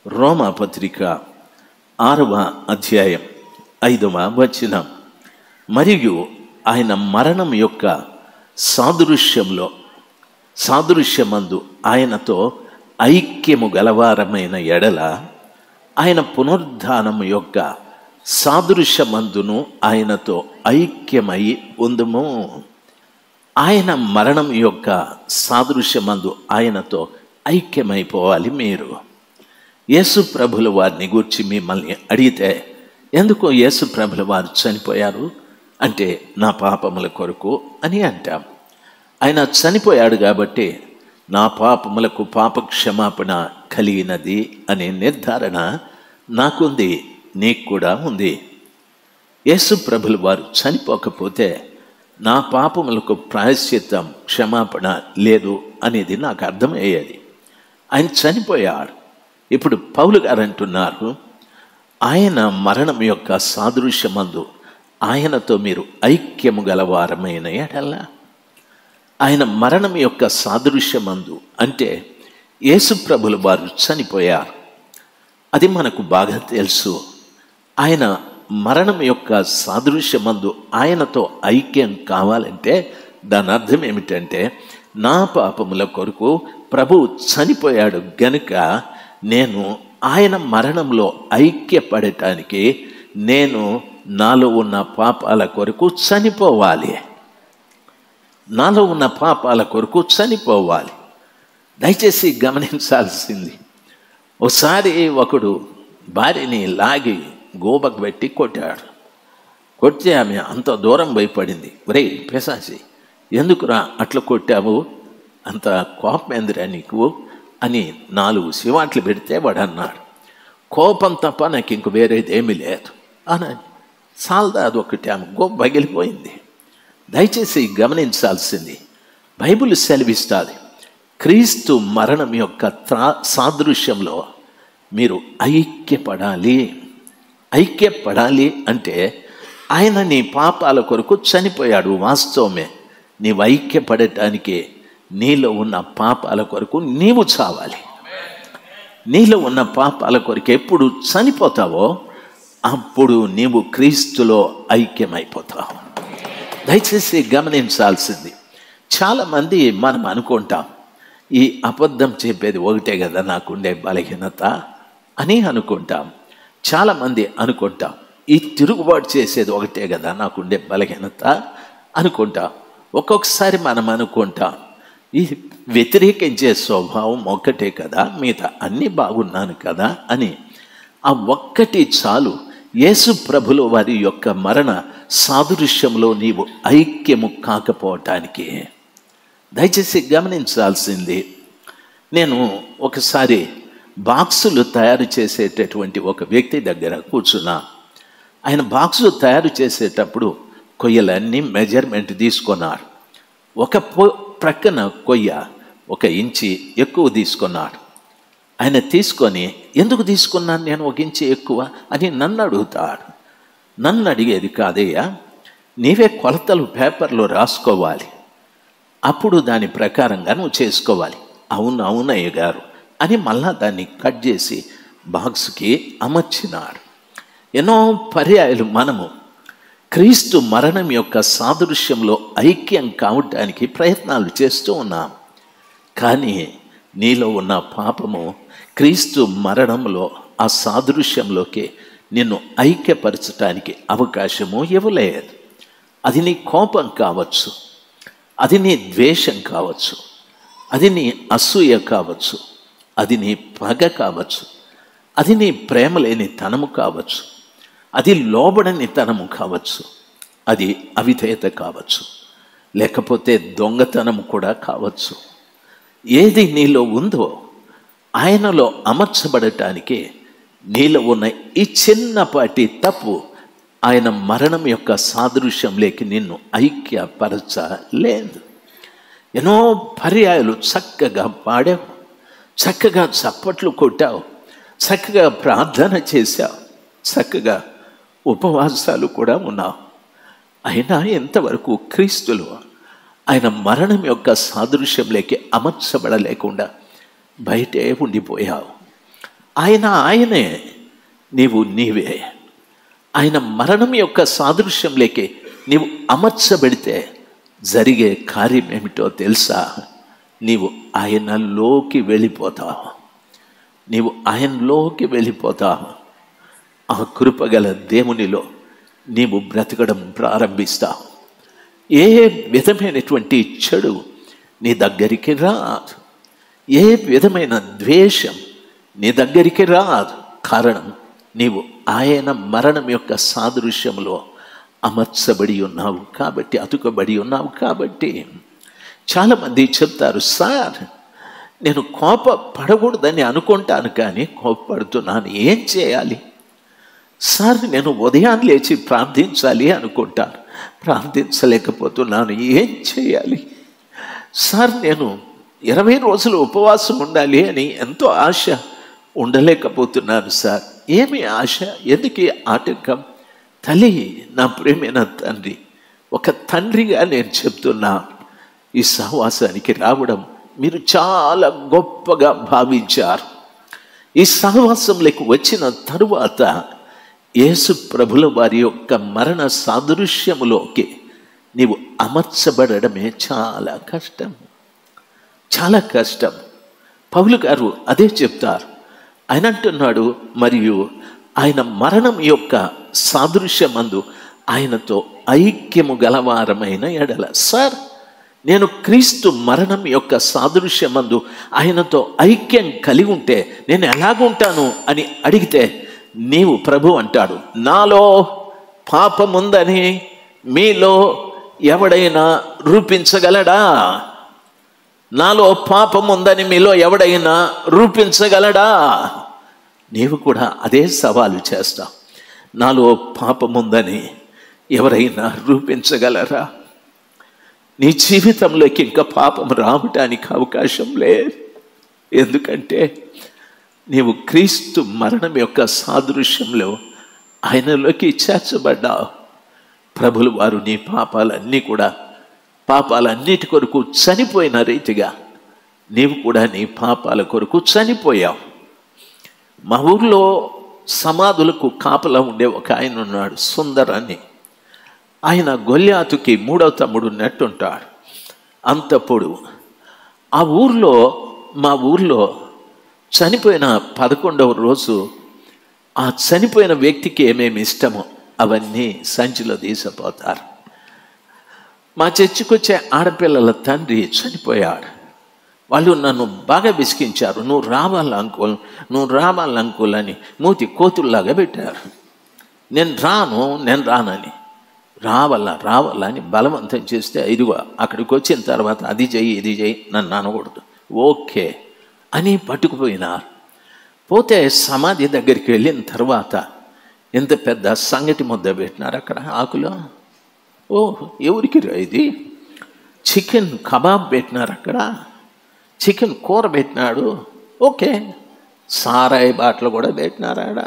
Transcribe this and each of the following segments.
రోమా పత్రిక ఆరవ అధ్యాయం ఐదవ వచనం మరియు ఆయన మరణం యొక్క సాదృశ్యంలో సాదృశ్యమందు ఆయనతో ఐక్యము గలవారమైన ఎడల ఆయన పునరుద్ధానము యొక్క సాదృశ్యమందును ఆయనతో ఐక్యమై ఉందుము ఆయన మరణం యొక్క సాదృశ్యమందు ఆయనతో ఐక్యమైపోవాలి మీరు యేసు ప్రభుల వారిని గూర్చి మిమ్మల్ని అడిగితే ఎందుకో యేసు ప్రభుల వారు చనిపోయారు అంటే నా పాపముల కొరకు అని అంటాం ఆయన చనిపోయాడు కాబట్టి నా పాపములకు పాప క్షమాపణ కలిగినది అనే నిర్ధారణ నాకుంది నీకు కూడా ఉంది యేసు ప్రభులు వారు చనిపోకపోతే నా పాపములకు ప్రాయశ్చిత్తం క్షమాపణ లేదు అనేది నాకు అర్థమయ్యేది ఆయన చనిపోయాడు ఇప్పుడు పౌలు గారు అంటున్నారు ఆయన మరణం యొక్క సాదృశ్యమందు ఆయనతో మీరు ఐక్యము గలవారమైన ఎడల్లా ఆయన మరణం యొక్క సాదృశ్యమందు అంటే యేసుప్రభులు వారు చనిపోయారు అది మనకు బాగా తెలుసు ఆయన మరణం యొక్క సాదృశ్యమందు ఆయనతో ఐక్యం కావాలంటే దాని అర్థం ఏమిటంటే నా పాపముల కొరకు ప్రభు చనిపోయాడు గనుక నేను ఆయన మరణంలో ఐక్యపడటానికి నేను నాలో ఉన్న పాపాల కొరకు చనిపోవాలి నాలో ఉన్న పాపాల కొరకు చనిపోవాలి దయచేసి గమనించాల్సింది ఒకసారి ఒకడు భార్యని లాగి గోబకు పెట్టి కొట్టాడు కొడితే ఆమె అంత దూరం భయపడింది ఒరే పిశాసి ఎందుకురా అట్లా కొట్టావు అంత కోపం ఎందురా నీకు అని నాలుగు శివాట్లు పెడితే వాడు అన్నాడు కోపం తప్ప నాకు ఇంక వేరేది ఏమీ లేదు అని చాలదా అదొకటి ఆమె గో పగిలిపోయింది దయచేసి గమనించాల్సింది బైబిల్ సెలవిస్తుంది క్రీస్తు మరణం యొక్క త్రా సాదృశ్యంలో మీరు ఐక్యపడాలి ఐక్యపడాలి అంటే ఆయన నీ పాపాల కొరకు చనిపోయాడు వాస్తవమే నీవు ఐక్యపడటానికి నీలో ఉన్న పాపాల కొరకు నీవు చావాలి నీలో ఉన్న పాపాల కొరకు ఎప్పుడు చనిపోతావో అప్పుడు నీవు క్రీస్తులో ఐక్యమైపోతావు దయచేసి గమనించాల్సింది చాలామంది మనం అనుకుంటాం ఈ అబద్ధం చెప్పేది ఒకటే కదా నాకుండే బలహీనత అని అనుకుంటాం చాలామంది అనుకుంటాం ఈ తిరుగుబాటు చేసేది ఒకటే కదా నాకుండే బలహీనత అనుకుంటాం ఒక్కొక్కసారి మనం అనుకుంటాం ఈ వ్యతిరేకించే స్వభావం ఒక్కటే కదా మిగతా అన్నీ బాగున్నాను కదా అని ఆ ఒక్కటి చాలు యేసు ప్రభులు వారి యొక్క మరణ సాదృశ్యంలో నీవు ఐక్యము కాకపోవటానికి దయచేసి గమనించాల్సింది నేను ఒకసారి బాక్సులు తయారు చేసేటటువంటి ఒక వ్యక్తి దగ్గర కూర్చున్నా ఆయన బాక్సు తయారు చేసేటప్పుడు కొయ్యలన్నీ మెజర్మెంట్ తీసుకున్నాడు ఒక పొ ప్రక్కన కొయ్య ఒక ఇంచి ఎక్కువ తీసుకున్నాడు ఆయన తీసుకొని ఎందుకు తీసుకున్నాను నేను ఒక ఇంచి ఎక్కువ అని నన్ను అడుగుతాడు నన్ను అడిగేది కాదయ్యా నీవే కొలతలు పేపర్లో రాసుకోవాలి అప్పుడు దాని ప్రకారంగా నువ్వు చేసుకోవాలి అవును అవునయ్య గారు అని మళ్ళా దాన్ని కట్ చేసి బాక్స్కి అమర్చినాడు ఎన్నో పర్యాయాలు మనము క్రీస్తు మరణం యొక్క సాదృశ్యంలో ఐక్యం కావటానికి ప్రయత్నాలు చేస్తూ ఉన్నాం కానీ నీలో ఉన్న పాపము క్రీస్తు మరణంలో ఆ సాదృశ్యంలోకి నిన్ను ఐక్యపరచటానికి అవకాశము ఇవ్వలేదు అది నీ కోపం కావచ్చు అది నీ ద్వేషం కావచ్చు అది నీ అసూయ కావచ్చు అది నీ పగ కావచ్చు అది నీ ప్రేమ లేని తనము కావచ్చు అది లోబడని తనము కావచ్చు అది అవిధేయత కావచ్చు లేకపోతే దొంగతనం కూడా కావచ్చు ఏది నీలో ఉందో ఆయనలో అమర్చబడటానికి నీలో ఉన్న ఈ చిన్నపాటి తప్పు ఆయన మరణం యొక్క సాదృశ్యంలోకి నిన్ను ఐక్యపరచలేదు ఎన్నో పర్యాయాలు చక్కగా పాడావు చక్కగా చప్పట్లు కొట్టావు చక్కగా ప్రార్థన చేశావు చక్కగా ఉపవాసాలు కూడా ఉన్నావు అయినా ఎంతవరకు క్రీస్తులు ఆయన మరణం యొక్క సాదృశ్యంలోకి అమర్చబడలేకుండా బయటే ఉండిపోయావు ఆయన ఆయనే నీవు నీవే ఆయన మరణం యొక్క సాదృశ్యంలోకి నీవు అమర్చబడితే జరిగే కార్యం ఏమిటో తెలుసా నీవు ఆయనలోకి వెళ్ళిపోతావు నీవు ఆయనలోకి వెళ్ళిపోతావు ఆ కృపగల దేవునిలో నీవు బ్రతకడం ప్రారంభిస్తావు ఏ విధమైనటువంటి చెడు నీ దగ్గరికి రాదు ఏ విధమైన ద్వేషం నీ దగ్గరికి రాదు కారణం నీవు ఆయన మరణం యొక్క సాదృశ్యంలో అమర్చబడి ఉన్నావు కాబట్టి అతుకబడి ఉన్నావు కాబట్టి చాలామంది చెప్తారు సార్ నేను కోప పడకూడదని అనుకుంటాను కానీ కోపపడుతున్నాను ఏం చేయాలి సార్ నేను ఉదయం లేచి ప్రార్థించాలి అనుకుంటాను ప్రార్థించలేకపోతున్నాను ఏం చేయాలి సార్ నేను ఇరవై రోజులు ఉపవాసం ఉండాలి అని ఎంతో ఆశ ఉండలేకపోతున్నాను సార్ ఏమి ఆశ ఎందుకు ఈ ఆటంకం తల్లి నా ప్రేమైన తండ్రి ఒక తండ్రిగా నేను చెప్తున్నా ఈ సహవాసానికి రావడం మీరు చాలా గొప్పగా భావించారు ఈ సహవాసంలోకి వచ్చిన తరువాత యేసు ప్రభుల వారి యొక్క మరణ సాదృశ్యములోకి నీవు అమర్చబడమే చాలా కష్టం చాలా కష్టం పౌలు గారు అదే చెప్తారు ఆయన అంటున్నాడు మరియు ఆయన మరణం యొక్క సాదృశ్యమందు ఆయనతో ఐక్యము గలవారమైన ఎడల సార్ నేను క్రీస్తు మరణం యొక్క సాదృశ్యమందు ఆయనతో ఐక్యం కలిగి ఉంటే నేను ఎలాగుంటాను అని అడిగితే నీవు ప్రభు అంటాడు నాలో పాపముందని మీలో ఎవడైనా రూపించగలడా నాలో పాపం ఉందని మీలో ఎవడైనా రూపించగలడా నీవు కూడా అదే సవాలు చేస్తావు నాలో పాపం ఉందని ఎవరైనా రూపించగలరా నీ జీవితంలోకి ఇంకా పాపం రావటానికి అవకాశం లేదు ఎందుకంటే నీవు క్రీస్తు మరణం యొక్క సాదృశ్యంలో ఆయనలోకి చేర్చబడ్డావు ప్రభులు వారు నీ పాపాలన్నీ కూడా పాపాలన్నిటి కొరకు చనిపోయిన రీతిగా నీవు కూడా నీ పాపాల కొరకు చనిపోయావు మా ఊర్లో సమాధులకు కాపలా ఉండే ఒక ఆయన ఉన్నాడు సుందర్ అని ఆయన గొల్యాతుకి మూడవ తమ్ముడు నెట్టుంటాడు అంత పొడువు ఆ ఊర్లో మా ఊర్లో చనిపోయిన పదకొండవ రోజు ఆ చనిపోయిన వ్యక్తికి ఏమేమి ఇష్టమో అవన్నీ సంచిలో తీసిపోతారు మా చర్చికి వచ్చే ఆడపిల్లల తండ్రి చనిపోయాడు వాళ్ళు నన్ను బాగా విసిగించారు నువ్వు రావాలి అంకుల్ నువ్వు రావాలి అంకుల్ అని మూతి కోతుల్లాగా పెట్టారు నేను రాను నేను రానని రావాలా రావాలా అని బలవంతం చేస్తే ఇదిగో అక్కడికి వచ్చిన తర్వాత అది చెయ్యి ఇది చెయ్యి నన్ను అనకూడదు ఓకే అని పట్టుకుపోయినారు పోతే సమాధి దగ్గరికి వెళ్ళిన తర్వాత ఎంత పెద్ద సంగటి ముద్ద పెట్టినారు అక్కడ ఆకులో ఓ ఎవరికి రా ఇది చికెన్ కబాబ్ పెట్టినారు అక్కడ చికెన్ కూర పెట్టినాడు ఓకే సారాయి బాటలు కూడా పెట్టినారాడ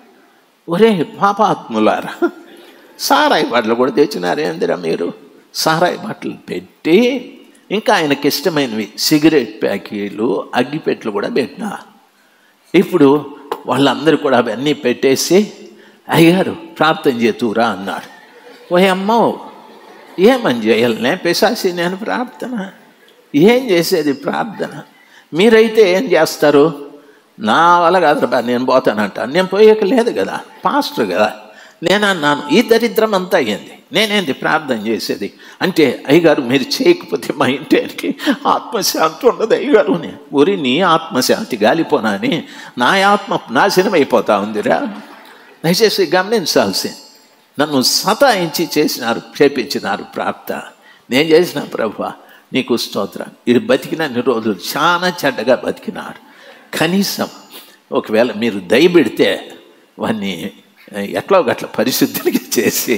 ఒరే పాపాత్ములారా సారాయి బాటలు కూడా తెచ్చినారేందిరా మీరు సారాయి బాటలు పెట్టి ఇంకా ఆయనకి ఇష్టమైనవి సిగరెట్ ప్యాకెట్లు అగ్గిపెట్లు కూడా పెట్టినా ఇప్పుడు వాళ్ళందరూ కూడా అవన్నీ పెట్టేసి అయ్యారు ప్రార్థన చేతురా అన్నాడు ఓ అమ్మో ఏమని చేయాలనే పిశాసి నేను ప్రార్థన ఏం చేసేది ప్రార్థన మీరైతే ఏం చేస్తారు నా వల్ల కాదురా నేను పోతానంట నేను పోయేక లేదు కదా పాస్టర్ కదా నేను అన్నాను ఈ దరిద్రం అంతా అయ్యింది నేనేంది ప్రార్థన చేసేది అంటే అయ్యగారు మీరు చేయకపోతే మా ఇంటికి ఆత్మశాంతి ఉండదు అయ్యగారు ఊరి నీ ఆత్మశాంతి గాలిపోనాని నా ఆత్మ నాశనం అయిపోతా ఉందిరా దయచేసి గమనించాల్సింది నన్ను సతాయించి చేసినారు చేపించినారు ప్రార్థన నేను చేసిన ప్రభు నీకు స్తోత్రం ఇది బతికినన్ని రోజులు చాలా చెడ్డగా బతికినాడు కనీసం ఒకవేళ మీరు దయబెడితే వాన్ని ఎట్లా గట్ల పరిశుద్ధిగా చేసి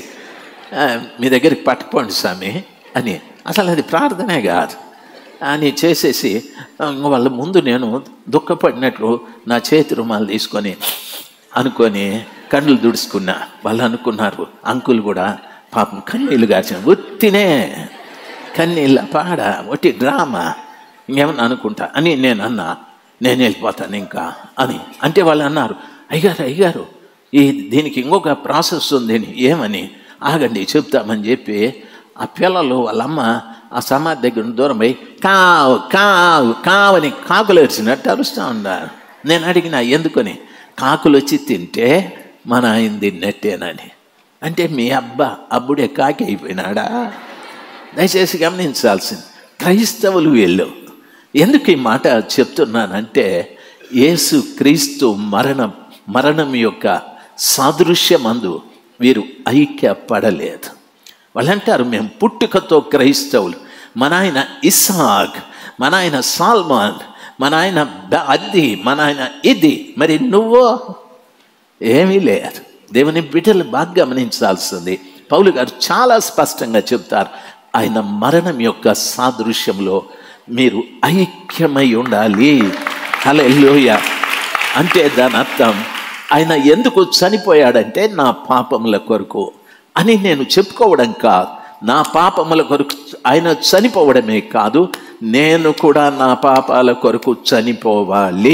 మీ దగ్గరికి పట్టుకోండి స్వామి అని అసలు అది ప్రార్థనే కాదు అని చేసేసి వాళ్ళ ముందు నేను దుఃఖపడినట్లు నా చేతి రుమాలు తీసుకొని అనుకొని కన్నులు దుడుచుకున్నా వాళ్ళు అనుకున్నారు అంకులు కూడా పాపం కన్నీళ్ళు గార్చిన ఒత్తినే కన్నీళ్ళ పాడ ఒట్టి డ్రామా ఇంకేమన్నా అనుకుంటా అని నేను అన్నా నేను వెళ్ళిపోతాను ఇంకా అని అంటే వాళ్ళు అన్నారు అయ్యారు అయ్యారు ఈ దీనికి ఇంకొక ప్రాసెస్ ఉంది ఏమని ఆగండి చెప్తామని చెప్పి ఆ పిల్లలు వాళ్ళమ్మ ఆ సమాధి దగ్గర నుంచి దూరం పోయి కావు కావు కావని కాకులు వచ్చినట్టు అరుస్తూ ఉన్నారు నేను అడిగిన ఎందుకని కాకులు వచ్చి తింటే మన ఆయన తిన్నట్టేనని అంటే మీ అబ్బా అప్పుడే కాకి అయిపోయినాడా దయచేసి గమనించాల్సింది క్రైస్తవులు వెళ్ళు ఎందుకు ఈ మాట చెప్తున్నానంటే యేసు క్రీస్తు మరణం మరణం యొక్క సాదృశ్యమందు వీరు ఐక్యపడలేదు వాళ్ళు అంటారు మేము పుట్టుకతో క్రైస్తవులు మన ఆయన ఇసాక్ మన ఆయన సాల్మాన్ మన ఆయన బ- అది మన ఆయన ఇది మరి నువ్వు ఏమీ లేదు దేవుని బిడ్డలు బాగా గమనించాల్సింది పౌలు గారు చాలా స్పష్టంగా చెప్తారు ఆయన మరణం యొక్క సాదృశ్యంలో మీరు ఐక్యమై ఉండాలి హల్లెలూయ అంటే దాని అర్థం ఆయన ఎందుకు చనిపోయాడంటే నా పాపముల కొరకు అని నేను చెప్పుకోవడం కాదు నా పాపముల కొరకు ఆయన చనిపోవడమే కాదు నేను కూడా నా పాపాల కొరకు చనిపోవాలి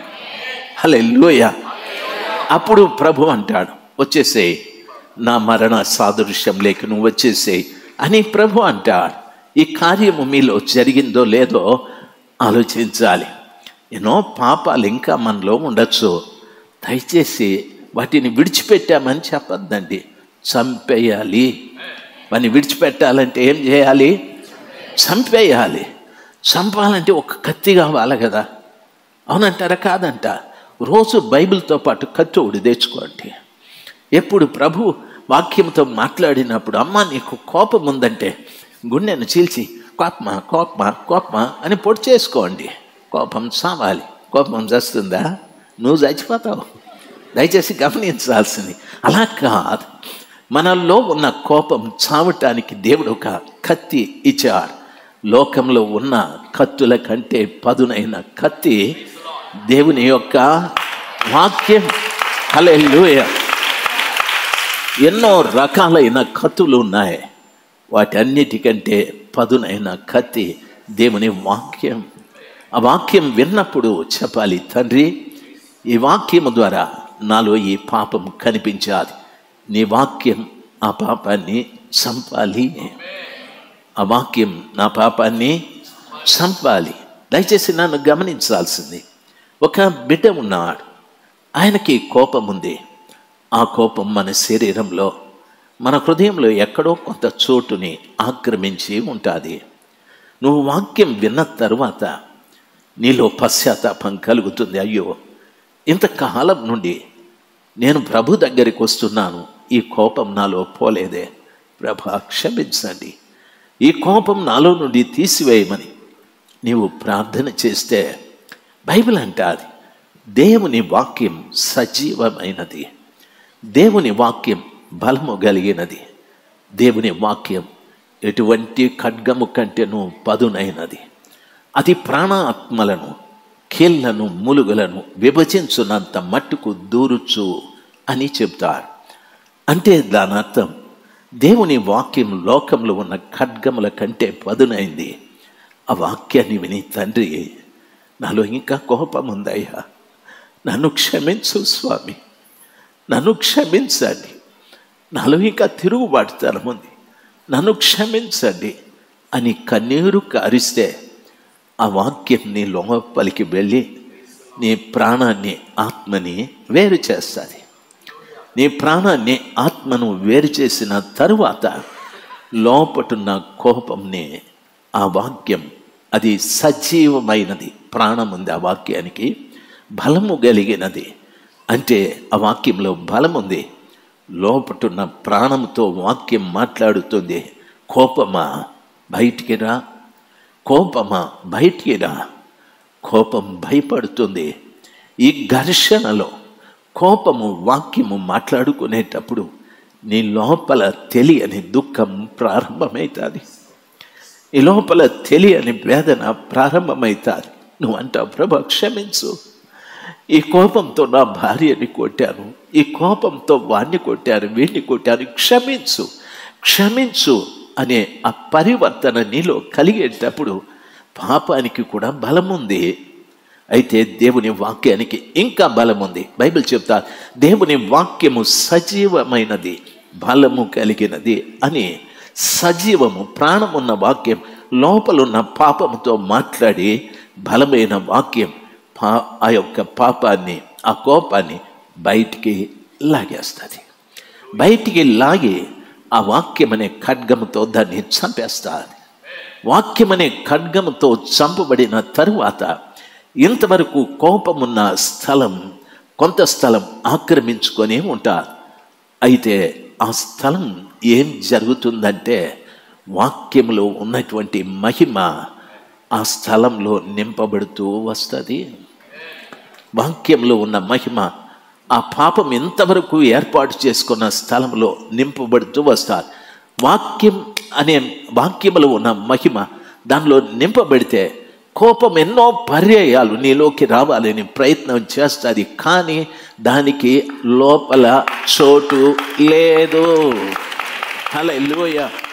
హల్లెలూయ అప్పుడు ప్రభు అంటాడు వచ్చేసేయ్ నా మరణ సాదృశ్యం లేక నువ్వు వచ్చేసేయ్ అని ప్రభు అంటాడు ఈ కార్యము మీలో జరిగిందో లేదో ఆలోచించాలి ఎన్నో పాపాలు ఇంకా మనలో ఉండొచ్చు దయచేసి వాటిని విడిచిపెట్టామని చెప్పొద్దండి చంపేయాలి వాటిని విడిచిపెట్టాలంటే ఏం చేయాలి చంపేయాలి చంపాలంటే ఒక కత్తి కావాలి కదా అవునంటారా కాదంట రోజు బైబిల్తో పాటు కత్తి ఒకటి తెచ్చుకోండి ఎప్పుడు ప్రభు వాక్యంతో మాట్లాడినప్పుడు అమ్మ నీకు కోపం ఉందంటే గుండెను చీల్చి కోపమా కోపమా కోపమా అని పొడి చేసుకోండి కోపం సావాలి కోపం చస్తుందా నువ్వు చచ్చిపోతావు దయచేసి గమనించాల్సింది అలా కాదు మనలో ఉన్న కోపం చావటానికి దేవుడు ఒక కత్తి ఇచ్చాడు లోకంలో ఉన్న కత్తుల కంటే పదునైన కత్తి దేవుని యొక్క వాక్యం హల్లెలూయా ఎన్నో రకాలైన కత్తులు ఉన్నాయి వాటన్నిటికంటే పదునైన కత్తి దేవుని వాక్యం ఆ వాక్యం విన్నప్పుడు చెప్పాలి తండ్రి ఈ వాక్యము ద్వారా నాలో ఈ పాపం కనిపించాలి నీ వాక్యం ఆ పాపాన్ని చంపాలి ఆ వాక్యం నా పాపాన్ని చంపాలి దయచేసి నన్ను గమనించాల్సింది ఒక బిడ్డ ఉన్నాడు ఆయనకి కోపం ఉంది ఆ కోపం మన శరీరంలో మన హృదయంలో ఎక్కడో కొంత చోటుని ఆక్రమించి ఉంటుంది నువ్వు వాక్యం విన్న తరువాత నీలో పశ్చాత్తాపం కలుగుతుంది అయ్యో ఇంతకాలం నుండి నేను ప్రభు దగ్గరికి వస్తున్నాను ఈ కోపం నాలో పోలేదే ప్రభా క్షమించండి ఈ కోపం నాలో నుండి తీసివేయమని నీవు ప్రార్థన చేస్తే బైబిల్ అంటాది దేవుని వాక్యం సజీవమైనది దేవుని వాక్యం బలము కలిగినది దేవుని వాక్యం ఎటువంటి ఖడ్గము కంటేను పదునైనది అది ప్రాణాత్మలను కీళ్లను ములుగులను విభజించున్నంత మట్టుకు దూరుచు అని చెప్తారు అంటే దాని అర్థం దేవుని వాక్యం లోకంలో ఉన్న ఖడ్గముల కంటే పదునైంది ఆ వాక్యాన్ని విని తండ్రి నాలో ఇంకా కోపం ఉందయ్యా నన్ను క్షమించు స్వామి నన్ను క్షమించండి నాలో ఇంకా తిరుగుబాటుతనం ఉంది నన్ను క్షమించండి అని కన్నీరు కారిస్తే ఆ వాక్యం నీ లోపలికి వెళ్ళి నీ ప్రాణాన్ని ఆత్మని వేరు చేస్తుంది నీ ప్రాణాన్ని ఆత్మను వేరు చేసిన తరువాత లోపటున్న కోపంని ఆ వాక్యం అది సజీవమైనది ప్రాణం ఉంది ఆ వాక్యానికి బలము కలిగినది అంటే ఆ వాక్యంలో బలం ఉంది లోపటున్న ప్రాణంతో వాక్యం మాట్లాడుతుంది కోపమా బయటికి రా కోపమా బయటికి రా కోపం భయపడుతుంది ఈ ఘర్షణలో కోపము వాక్యము మాట్లాడుకునేటప్పుడు నీ లోపల తెలియని దుఃఖం ప్రారంభమవుతుంది ఈ లోపల తెలియని వేదన ప్రారంభమవుతుంది నువ్వు అంటావు ప్రభా క్షమించు ఈ కోపంతో నా భార్యని కొట్టాను ఈ కోపంతో వాణ్ణి కొట్టాను వీడిని కొట్టాను క్షమించు క్షమించు అనే ఆ పరివర్తన నీలో కలిగేటప్పుడు పాపానికి కూడా బలం ఉంది అయితే దేవుని వాక్యానికి ఇంకా బలం ఉంది బైబిల్ చెప్తా దేవుని వాక్యము సజీవమైనది బలము కలిగినది అని సజీవము ప్రాణమున్న వాక్యం లోపలున్న పాపముతో మాట్లాడి బలమైన వాక్యం పా ఆ యొక్క పాపాన్ని ఆ కోపాన్ని బయటికి లాగేస్తుంది బయటికి లాగి ఆ వాక్యం అనే ఖడ్గముతో దాన్ని చంపేస్తుంది వాక్యం అనే ఖడ్గముతో చంపబడిన తరువాత ఇంతవరకు కోపమున్న స్థలం కొంత స్థలం ఆక్రమించుకొని ఉంటారు అయితే ఆ స్థలం ఏం జరుగుతుందంటే వాక్యంలో ఉన్నటువంటి మహిమ ఆ స్థలంలో నింపబడుతూ వస్తుంది వాక్యంలో ఉన్న మహిమ ఆ పాపం ఎంతవరకు ఏర్పాటు చేసుకున్న స్థలంలో నింపబడుతూ వస్తారు వాక్యం అనే వాక్యములో ఉన్న మహిమ దానిలో నింపబడితే కోపం ఎన్నో పర్యాయాలు నీలోకి రావాలని ప్రయత్నం చేస్తుంది కానీ దానికి లోపల చోటు లేదు హలో